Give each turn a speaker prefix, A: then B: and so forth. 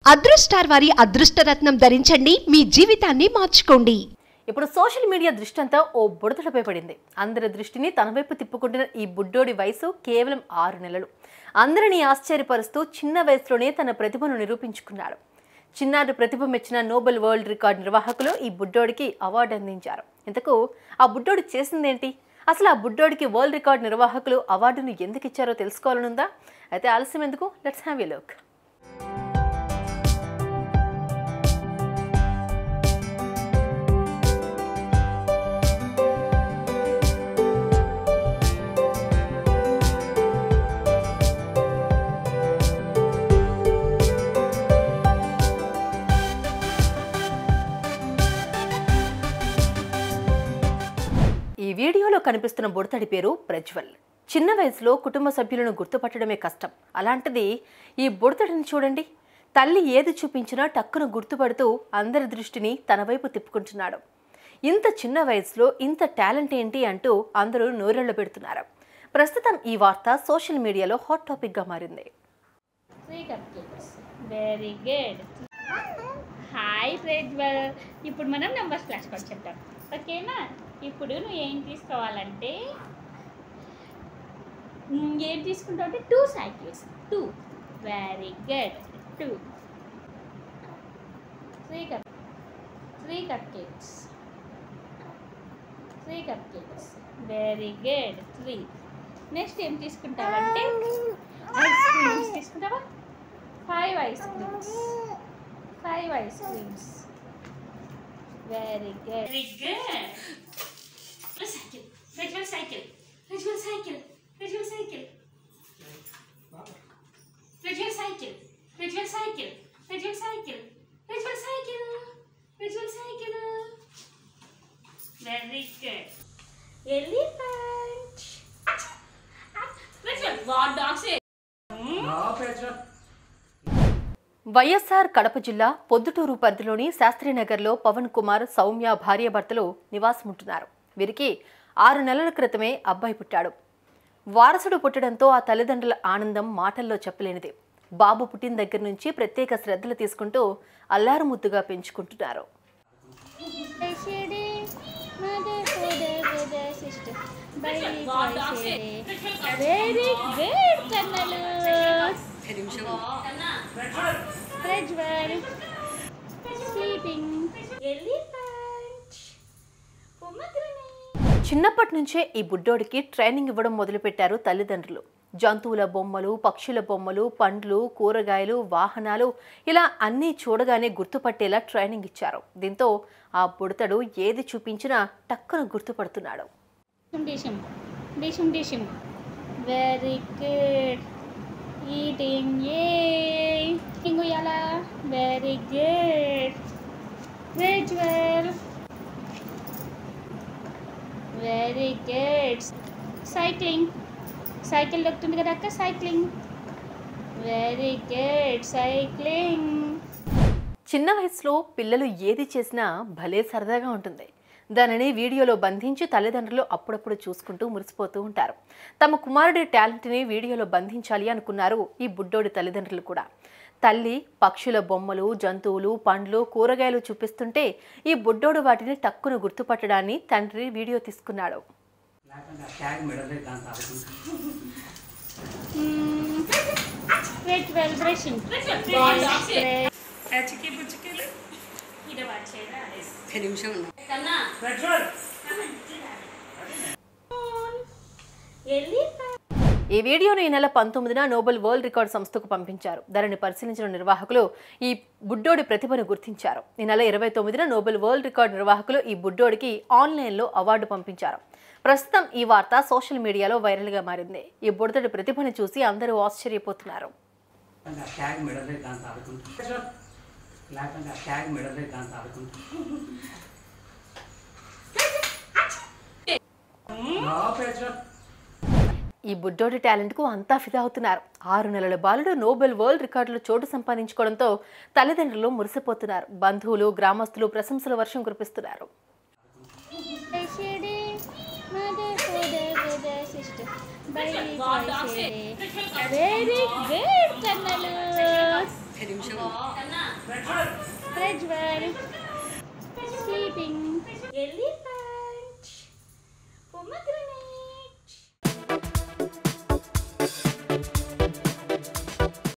A: అదృష్టార్ వారి అదృష్టరత్నం ధరించండి మీ జీవితాన్ని మార్చుకోండి
B: ఇప్పుడు సోషల్ మీడియా దృష్టి అంతా ఓ బుడతలపై పడింది అందరి దృష్టిని తన వైపు తిప్పుకుంటున్న ఈ బుడ్డోడి వయసు కేవలం ఆరు నెలలు అందరినీ ఆశ్చర్యపరుస్తూ చిన్న వయసులోనే తన ప్రతిభను నిరూపించుకున్నాడు చిన్నారి ప్రతిభ మెచ్చిన నోబెల్ వరల్డ్ రికార్డ్ నిర్వాహకులు ఈ బుడ్డోడికి అవార్డు అందించారు ఇంతకు ఆ బుడ్డోడు చేసిందేంటి అసలు ఆ బుడ్డోడికి వరల్డ్ రికార్డ్ నిర్వాహకులు అవార్డును ఎందుకు ఇచ్చారో తెలుసుకోవాలనుందా అయితే ఆలస్యం ఎందుకు లెట్స్ హ్యావ్ ఎ లుక్ ఈ వీడియోలో కనిపిస్తున్న బుడతడి పేరు ప్రజ్వల్ చిన్న వయసులో కుటుంబ సభ్యులను గుర్తుపట్టడమే కష్టం అలాంటిది ఈ బుడతడిని చూడండి తల్లి ఏది చూపించినా టక్కున గుర్తుపడుతూ అందరి దృష్టిని తన వైపు తిప్పుకుంటున్నాడు ఇంత చిన్న వయసులో ఇంత టాలెంట్ ఏంటి అంటూ అందరూ నోరెళ్ల పెడుతున్నారు ప్రస్తుతం ఈ వార్త సోషల్ మీడియాలో హాట్ టాపిక్గా మారింది
C: three cup cakes very good hi Prajwal ఇప్పుడు మనం నెంబర్స్ ఫ్లాష్ కార్డ్ చెప్తాం ఓకేనా ఇప్పుడు నువ్వు ఏం తీసుకోవాలంటే మ్, ఏం తీసుకుంటావు అంటే two cycles two very good two three cup three cup cakes three cup cakes very good three next ఏం తీసుకుంటావంటే ఐస్ క్రీమ్స్ తీసుకుంటావా five ice creams five ice creams very good very good cycle Prajwal cycle Prajwal cycle Prajwal cycle Prajwal cycle Prajwal cycle Prajwal cycle Prajwal cycle Prajwal cycle very good elephant Prajwal what dogs
B: YSR Kadapa జిల్లా పొద్దుటూరు పరిధిలోని శాస్త్రీనగర్లో పవన్ కుమార్ సౌమ్య భార్యాభర్తలు నివాసముంటున్నారు వీరికి ఆరు నెలల క్రితమే అబ్బాయి పుట్టాడు వారసుడు పుట్టడంతో ఆ తల్లిదండ్రుల ఆనందం మాటల్లో చెప్పలేనిది బాబు పుట్టిన దగ్గర నుంచి ప్రత్యేక శ్రద్ధలు తీసుకుంటూ అల్లారు ముద్దుగా పెంచుకుంటున్నారు
C: వెరీ గుడ్ కన్నలు ప్రజ్వల్ స్లీపింగ్ ఎలిఫెంట్
B: చిన్నప్పటి నుంచే ఈ బుడ్డోడికి ట్రైనింగ్ ఇవ్వడం మొదలుపెట్టారు తల్లిదండ్రులు జంతువుల బొమ్మలు పక్షుల బొమ్మలు పండ్లు కూరగాయలు వాహనాలు ఇలా అన్నీ చూడగానే గుర్తుపట్టేలా ట్రైనింగ్ ఇచ్చారు దీంతో ఆ బుడతడు ఏది చూపించినా టక్కున గుర్తుపడుతున్నాడు
C: డిషం డిషం డిషం వెరీ గుడ్ ఈటింగ్ ఏ ఇంగుయాల very good Prajwal very good cycling cycle దొక్కుతుంది కదా అక్క సైక్లింగ్ వెరీ గుడ్ సైక్లింగ్
B: చిన్న వయసులో పిల్లలు ఏది చేసినా భలే సరదాగా ఉంటుంది దానిని వీడియోలో బంధించి తల్లిదండ్రులు అప్పుడప్పుడు చూసుకుంటూ మురిసిపోతూ ఉంటారు తమ కుమారుడి టాలెంట్ని వీడియోలో బంధించాలి అనుకున్నారు ఈ బుడ్డోడి తల్లిదండ్రులు కూడా తల్లి పక్షుల బొమ్మలు జంతువులు పండ్లు కూరగాయలు చూపిస్తుంటే ఈ బుడ్డోడు వాటిని టక్కున గుర్తుపట్టడాన్ని తండ్రి వీడియో తీసుకున్నాడు
D: ట్యాగ్ మెడల్ దాంట్లో ఆడుకుంటా
C: ప్రజ్వల్ బ్రషింగ్
B: ఈ వీడియోను ఈ నెల పంతొమ్మిదిన నోబెల్ వరల్డ్ రికార్డ్ సంస్థకు పంపించారు దానిని పరిశీలించిన నిర్వాహకులు ఈ బుడ్డోడి ప్రతిభను గుర్తించారు ఈ నెల ఇరవై తొమ్మిదిన నోబెల్ వరల్డ్ రికార్డ్ నిర్వాహకులు ఈ బుడ్డోడికి ఆన్లైన్లో అవార్డు పంపించారు ప్రస్తుతం ఈ వార్త సోషల్ మీడియాలో వైరల్గా మారింది ఈ బుడతడి ప్రతిభను చూసి అందరూ ఆశ్చర్యపోతున్నారు
D: ట్యాగ్ మెడల్ దాంట్లో ఆడుకుంటా లేకుండా ట్యాగ్ మెడల్ దాంట్లో ఆడుకుంటా
B: ఈ బుడ్డోడి టాలెంట్కు అంతా ఫిదా అవుతున్నారు ఆరు నెలల బాలుడు నోబెల్ వరల్డ్ రికార్డులో చోటు సంపాదించుకోవడంతో తల్లిదండ్రులు మురిసిపోతున్నారు బంధువులు గ్రామస్తులు ప్రశంసల వర్షం కురిపిస్తున్నారు
C: వెరీ గుడ్ కన్నలు ప్రజ్వల్ స్లీపింగ్ వెళ్ళి